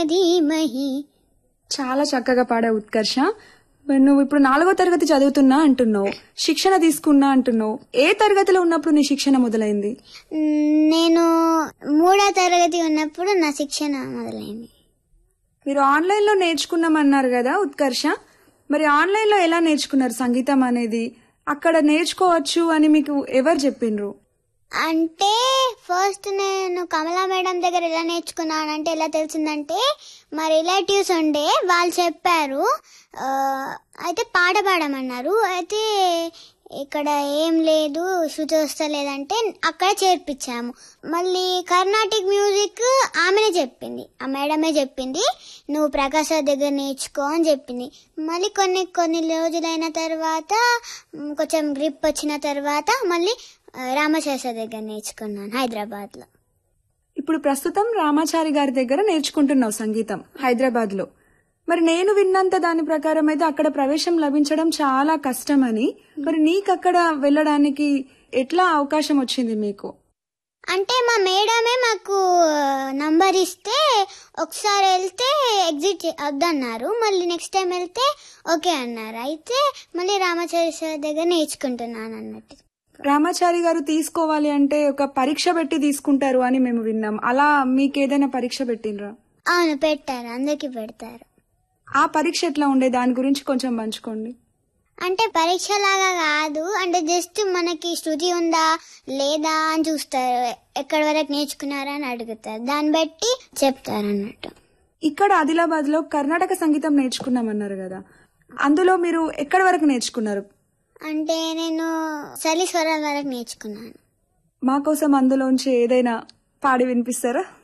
ధీమహి చాలా చక్కగా పాడా ఉత్కర్ష మరి నువ్వు ఇప్పుడు నాలుగో తరగతి చదువుతున్నా అంటున్నావు శిక్షణ తీసుకున్నా అంటున్నావు ఏ తరగతిలో ఉన్నప్పుడు నీ శిక్షణ మొదలైంది మ్, నేను మూడో తరగతి ఉన్నప్పుడు నా శిక్షణ మొదలైంది మీరు ఆన్లైన్ లో నేర్చుకున్నామన్నారు కదా ఉత్కర్ష మరి ఆన్లైన్ లో ఎలా నేర్చుకున్నారు సంగీతం అనేది అక్కడ నేర్చుకోవచ్చు అని మీకు ఎవరు చెప్పిండ్రు అంటే ఫస్ట్ నేను కమలా మేడం దగ్గర ఎలా నేర్చుకున్నానంటే ఎలా తెలిసిందంటే మా రిలేటివ్స్ ఉండే వాళ్ళు చెప్పారు ఆ, అయితే పాట పాడమన్నారు అయితే ఇక్కడ ఏం లేదు శృతి వస్తలేదంటే అక్కడ చేర్పించాము మళ్ళీ కర్ణాటిక్ మ్యూజిక్ ఆమెనే చెప్పింది ఆ మేడమే చెప్పింది నువ్వు ప్రకాశ్ రావు దగ్గర నేర్చుకో అని చెప్పింది మళ్ళీ కొన్ని కొన్ని రోజులైన తర్వాత మ్, కొంచెం గ్రిప్ వచ్చిన తర్వాత మళ్ళీ ఆ, రామశాస్త్రి దగ్గర నేర్చుకున్నాను హైదరాబాద్ లో ఇప్పుడు ప్రస్తుతం రామాచారి గారి దగ్గర నేర్చుకుంటున్నావు సంగీతం హైదరాబాద్ లో మరి నేను విన్నంత దాని ప్రకారం అయితే అక్కడ ప్రవేశం లభించడం చాలా కష్టమని మరి నీకు అక్కడ వెళ్ళడానికి ఎట్లా అవకాశం వచ్చింది మీకు అంటే మా మేడమే మాకు నంబర్ ఇస్తే ఒకసారి వెళ్తే ఎగ్జిట్ వద్దన్నారు మళ్ళీ నెక్స్ట్ టైం వెళ్తే ఓకే అన్నారు అయితే మళ్ళీ రామాచారి సార్ దగ్గర నేర్చుకుంటున్నాను అన్నట్టు రామాచారి గారు తీసుకోవాలి అంటే ఒక పరీక్ష పెట్టి తీసుకుంటారు అని మేము విన్నాం అలా మీకు ఏదైనా పరీక్ష పెట్టినరా అవును పెట్టారు అందరికి పెడతారు ఆ పరీక్ష ఎట్లా ఉండే దాని గురించి కొంచెం పంచుకోండి అంటే పరీక్ష లాగా కాదు అంటే జస్ట్ మనకి శృతి ఉందా లేదా అని చూస్తారు ఎక్కడి వరకు నేర్చుకున్నారా అని అడుగుతారు దాన్ని బట్టి చెప్తారు అన్నట్టు ఇక్కడ ఆదిలాబాద్ లో కర్ణాటక సంగీతం నేర్చుకున్నామన్నారు కదా అందులో మీరు ఎక్కడి వరకు నేర్చుకున్నారు అంటే నేను చలి స్వరం వరకు నేర్చుకున్నాను మా కోసం అందులోంచి ఏదైనా పాడి వినిపిస్తారా